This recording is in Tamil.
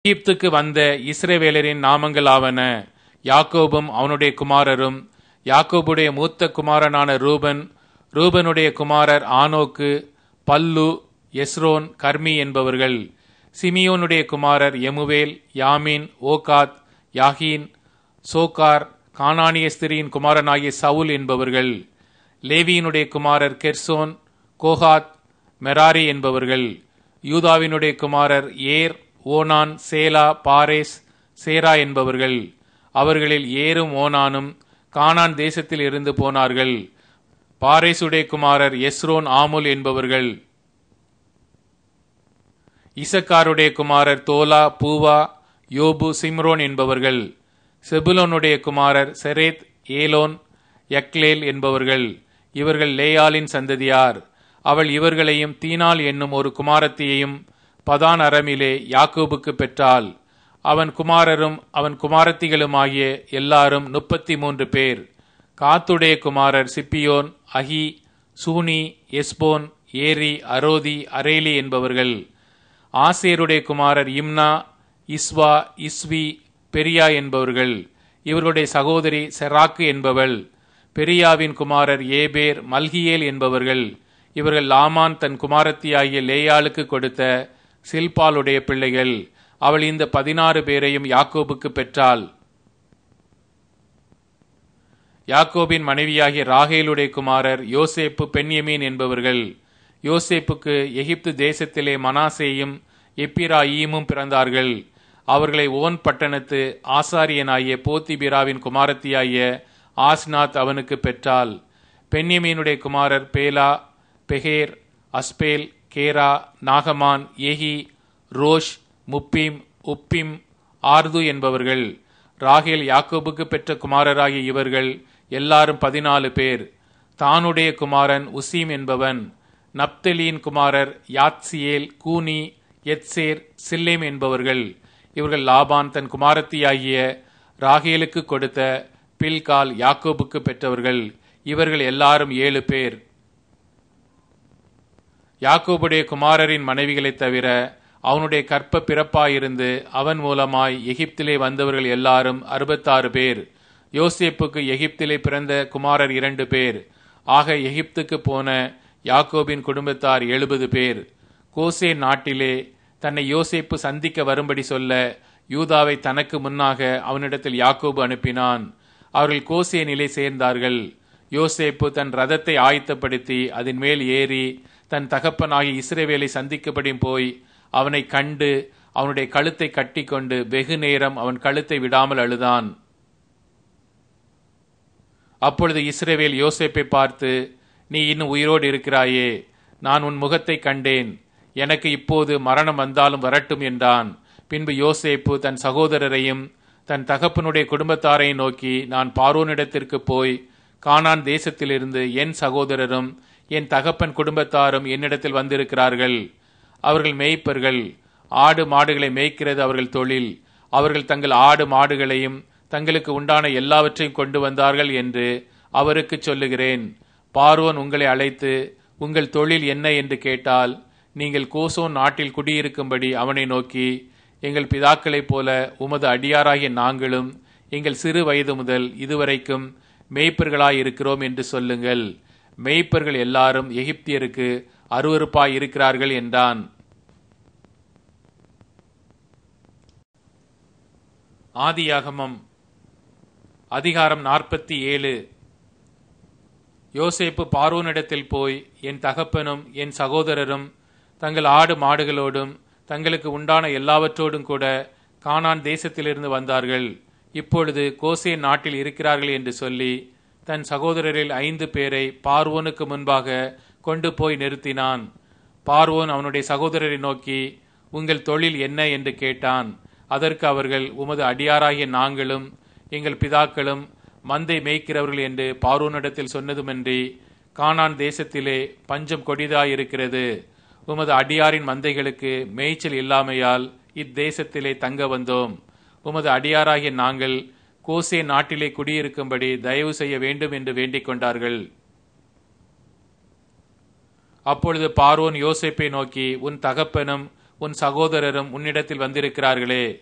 எகிப்துக்கு வந்த இஸ்ரவேலரின் நாமங்களாவன யாக்கோபும் அவனுடைய குமாரரும் யாக்கோபுடைய மூத்த குமாரனான ரூபன் ரூபனுடைய குமாரர் ஆனோக்கு பல்லு எஸ்ரோன் கர்மி என்பவர்கள் சிமியோனுடைய குமாரர் எமுவேல் யாமின் ஓகாத் யாகீன் சோகார் கானானிய ஸ்திரியின் குமாரனாகிய சவுல் என்பவர்கள் லேவியினுடைய குமாரர் கெர்சோன் கோகாத் மெராரி என்பவர்கள் யூதாவினுடைய குமாரர் ஏர் ஓனான் சேலா பாரேஸ் சேரா என்பவர்கள் அவர்களில் ஏரும் ஓனானும் கானான் தேசத்தில் இருந்து போனார்கள் பாரேசுடைய குமாரர் எஸ்ரோன் ஆமுல் என்பவர்கள் இசக்காருடைய குமாரர் தோலா பூவா யோபு சிம்ரோன் என்பவர்கள் செபுலோனுடைய குமாரர் செரேத் ஏலோன் யக்லேல் என்பவர்கள் இவர்கள் லேயாலின் சந்ததியார் அவள் இவர்களையும் தீனாள் என்னும் ஒரு குமாரத்தியையும் பதான் அரமிலே யாக்கோபுக்கு பெற்றாள் அவன் குமாரரும் அவன் குமாரத்திகளுமாகிய எல்லாரும் முப்பத்தி மூன்று பேர் காத்துடைய குமாரர் சிப்பியோன் அகி சூனி எஸ்போன் ஏரி அரோதி அரேலி என்பவர்கள் ஆசேருடைய குமாரர் இம்னா இஸ்வா இஸ்வி பெரியா என்பவர்கள் இவர்களுடைய சகோதரி செராக்கு என்பவள் பெரியாவின் குமாரர் ஏபேர் மல்கியேல் என்பவர்கள் இவர்கள் லாமான் தன் குமாரத்தியாகிய லேயாளுக்கு கொடுத்த சில்பாலுடைய பிள்ளைகள் அவள் இந்த பதினாறு பேரையும் யாக்கோபுக்கு பெற்றாள் யாக்கோபின் மனைவியாகிய ராகேலுடைய குமாரர் யோசேப்பு பென்யமீன் என்பவர்கள் யோசேப்புக்கு எகிப்து தேசத்திலே மனாசேயும் எப்பிராயீமும் பிறந்தார்கள் அவர்களை ஓன் பட்டணத்து ஆசாரியனாகிய போத்திபிராவின் குமாரத்தியாகிய ஆஸ்நாத் அவனுக்கு பெற்றாள் பென்யமீனுடைய குமாரர் பேலா பெகேர் அஸ்பேல் கேரா நாகமான் ஏஹி ரோஷ் முப்பிம் உப்பிம் ஆர்து என்பவர்கள் ராகேல் யாக்கோபுக்கு பெற்ற குமாரராகிய இவர்கள் எல்லாரும் பதினாலு பேர் தானுடைய குமாரன் உசீம் என்பவன் நப்தலியின் குமாரர் யாத்சியேல் கூனி எத்சேர் சில்லேம் என்பவர்கள் இவர்கள் லாபான் தன் குமாரத்தியாகிய ராகேலுக்கு கொடுத்த பில்கால் யாக்கோபுக்கு பெற்றவர்கள் இவர்கள் எல்லாரும் ஏழு பேர் யாக்கோபுடைய குமாரரின் மனைவிகளைத் தவிர அவனுடைய கற்ப பிறப்பாயிருந்து அவன் மூலமாய் எகிப்திலே வந்தவர்கள் எல்லாரும் அறுபத்தாறு பேர் யோசேப்புக்கு எகிப்திலே பிறந்த குமாரர் இரண்டு பேர் ஆக எகிப்துக்கு போன யாக்கோபின் குடும்பத்தார் எழுபது பேர் கோசே நாட்டிலே தன்னை யோசேப்பு சந்திக்க வரும்படி சொல்ல யூதாவை தனக்கு முன்னாக அவனிடத்தில் யாக்கோபு அனுப்பினான் அவர்கள் கோசே நிலை சேர்ந்தார்கள் யோசேப்பு தன் ரதத்தை ஆயத்தப்படுத்தி அதன் மேல் ஏறி தன் தகப்பனாகி இஸ்ரேவேலை சந்திக்கப்படி போய் அவனை கண்டு அவனுடைய கழுத்தை கட்டிக்கொண்டு வெகு நேரம் அவன் கழுத்தை விடாமல் அழுதான் அப்பொழுது இஸ்ரேவேல் யோசேப்பை பார்த்து நீ இன்னும் உயிரோடு இருக்கிறாயே நான் உன் முகத்தை கண்டேன் எனக்கு இப்போது மரணம் வந்தாலும் வரட்டும் என்றான் பின்பு யோசேப்பு தன் சகோதரரையும் தன் தகப்பனுடைய குடும்பத்தாரையும் நோக்கி நான் பார்வோனிடத்திற்கு போய் கானான் தேசத்திலிருந்து என் சகோதரரும் என் தகப்பன் குடும்பத்தாரும் என்னிடத்தில் வந்திருக்கிறார்கள் அவர்கள் மேய்ப்பர்கள் ஆடு மாடுகளை மேய்க்கிறது அவர்கள் தொழில் அவர்கள் தங்கள் ஆடு மாடுகளையும் தங்களுக்கு உண்டான எல்லாவற்றையும் கொண்டு வந்தார்கள் என்று அவருக்கு சொல்லுகிறேன் பார்வோன் உங்களை அழைத்து உங்கள் தொழில் என்ன என்று கேட்டால் நீங்கள் கோசோன் நாட்டில் குடியிருக்கும்படி அவனை நோக்கி எங்கள் பிதாக்களைப் போல உமது அடியாராகிய நாங்களும் எங்கள் சிறு வயது முதல் இதுவரைக்கும் மேய்ப்பர்களாய் இருக்கிறோம் என்று சொல்லுங்கள் மேய்ப்பர்கள் எல்லாரும் எகிப்தியருக்கு அருவறுப்பாய் இருக்கிறார்கள் என்றான் ஆதியாகமம் அதிகாரம் நாற்பத்தி ஏழு யோசேப்பு பார்வோனிடத்தில் போய் என் தகப்பனும் என் சகோதரரும் தங்கள் ஆடு மாடுகளோடும் தங்களுக்கு உண்டான எல்லாவற்றோடும் கூட கானான் தேசத்திலிருந்து வந்தார்கள் இப்பொழுது கோசே நாட்டில் இருக்கிறார்கள் என்று சொல்லி தன் சகோதரரில் ஐந்து பேரை பார்வோனுக்கு முன்பாக கொண்டு போய் நிறுத்தினான் பார்வோன் அவனுடைய சகோதரரை நோக்கி உங்கள் தொழில் என்ன என்று கேட்டான் அதற்கு அவர்கள் உமது அடியாராகிய நாங்களும் எங்கள் பிதாக்களும் மந்தை மேய்க்கிறவர்கள் என்று பார்வோனிடத்தில் சொன்னதுமன்றி கானான் தேசத்திலே பஞ்சம் கொடிதாயிருக்கிறது உமது அடியாரின் மந்தைகளுக்கு மேய்ச்சல் இல்லாமையால் இத்தேசத்திலே தங்க வந்தோம் உமது அடியாராகிய நாங்கள் கோசே நாட்டிலே குடியிருக்கும்படி தயவு செய்ய வேண்டும் என்று வேண்டிக் கொண்டார்கள் அப்பொழுது பார்வோன் யோசேப்பை நோக்கி உன் தகப்பனும் உன் சகோதரரும் உன்னிடத்தில் வந்திருக்கிறார்களே